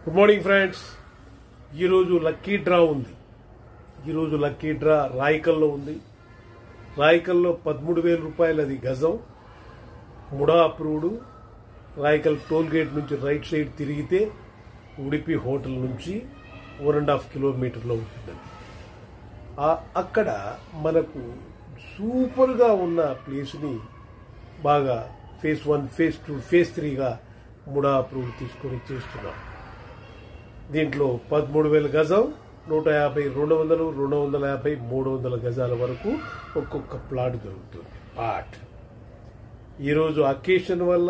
good morning friends ఈరోజు lucky draw ఉంది ఈరోజు లక్కీ డ్రా రాయకల్లో ఉంది రాయకల్లో పదమూడు వేల రూపాయలది గజం MUDA approved Rayakal toll gate నుంచి రైట్ సైడ్ తిరిగితే ఉడిపి హోటల్ నుంచి వన్ అండ్ హాఫ్ కిలోమీటర్లో ఉంటుందండి ఆ- అక్కడ మనకు సూపర్గా ఉన్న ప్లేస్ని బాగా phase one phase two phase త్రీగా ముడా అప్రూవ్ తీసుకొని చేస్తున్నాం దీంట్లో పదమూడు వేల గజం నూట యాభై రెండు వందలు రెండు వందల యాభై మూడు వందల గజాల వరకు ఒక్కొక్క ప్లాట్ దొరుకుతుంది పాట్ ఈరోజు అకేషన్ వల్ల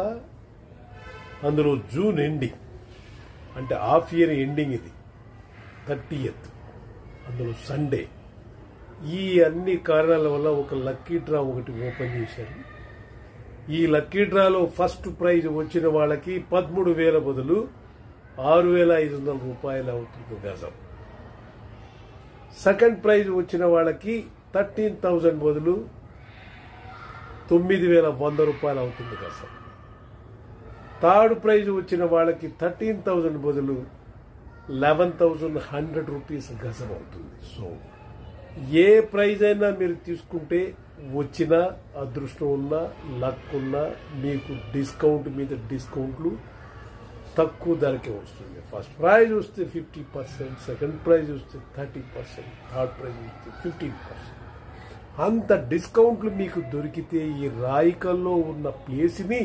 అందులో జూన్ ఎండింగ్ అంటే హాఫ్ ఇయర్ ఎండింగ్ ఇది థర్టీయత్ అందులో సండే ఈ అన్ని కారణాల వల్ల ఒక లక్కీ డ్రా ఒకటి ఓపెన్ చేశారు ఈ లక్కీ డ్రాలో ఫస్ట్ ప్రైజ్ వచ్చిన వాళ్ళకి పదమూడు వేల బదులు ఆరు వేల ఐదు వందల రూపాయలు అవుతుంది గజం సెకండ్ ప్రైజ్ వచ్చిన వాళ్ళకి థర్టీన్ థౌజండ్ బదులు తొమ్మిది వేల వంద రూపాయలు అవుతుంది గజం థర్డ్ ప్రైజ్ వచ్చిన వాళ్ళకి థర్టీన్ థౌజండ్ బదులు లెవెన్ థౌజండ్ హండ్రెడ్ రూపీస్ గజం అవుతుంది సో ఏ ప్రైజ్ అయినా మీరు తీసుకుంటే వచ్చిన అదృష్టం ఉన్నా లక్ ఉన్నా మీకు డిస్కౌంట్ మీద డిస్కౌంట్లు తక్కువ ధరకే వస్తుంది ఫస్ట్ ప్రైజ్ వస్తే ఫిఫ్టీ పర్సెంట్ సెకండ్ ప్రైజ్ వస్తే థర్టీ పర్సెంట్ థర్డ్ ప్రైజ్ వస్తే ఫిఫ్టీన్ పర్సెంట్ అంత డిస్కౌంట్లు మీకు దొరికితే ఈ రాయికల్లో ఉన్న ప్లేస్ని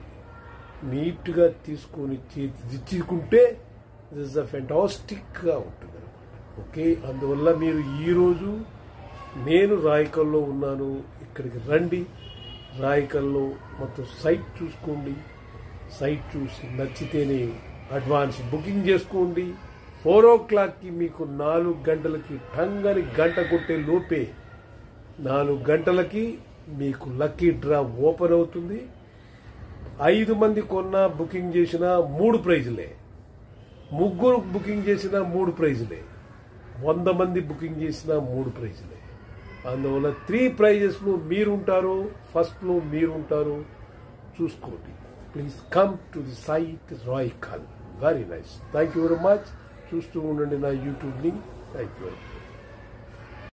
నీట్గా తీసుకొని ఇచ్చుకుంటే దిస్ అ ఫెంటాస్టిక్గా ఉంటుంది ఓకే అందువల్ల మీరు ఈరోజు నేను రాయకల్లో ఉన్నాను ఇక్కడికి రండి రాయకల్లో మొత్తం సైట్ చూసుకోండి సైట్ చూసి నచ్చితేనే అడ్వాన్స్ బుకింగ్ చేసుకోండి ఫోర్ ఓ క్లాక్కి మీకు నాలుగు గంటలకి టంగని గంట కొట్టే లోపే నాలుగు గంటలకి మీకు లక్కీ డ్రా ఓపెన్ అవుతుంది ఐదు మంది కొన్నా బుకింగ్ చేసిన మూడు ప్రైజులే ముగ్గురు బుకింగ్ చేసిన మూడు ప్రైజులే వంద మంది బుకింగ్ చేసిన మూడు ప్రైజులే అందువల్ల త్రీ ప్రైజెస్లో మీరుంటారు ఫస్ట్లో మీరుంటారు చూసుకోండి please come to the site Rayakal very nice thank you very much చూస్తూ ఉండండి నా యూట్యూబ్ని థ్యాంక్ యూ వెరీ మచ్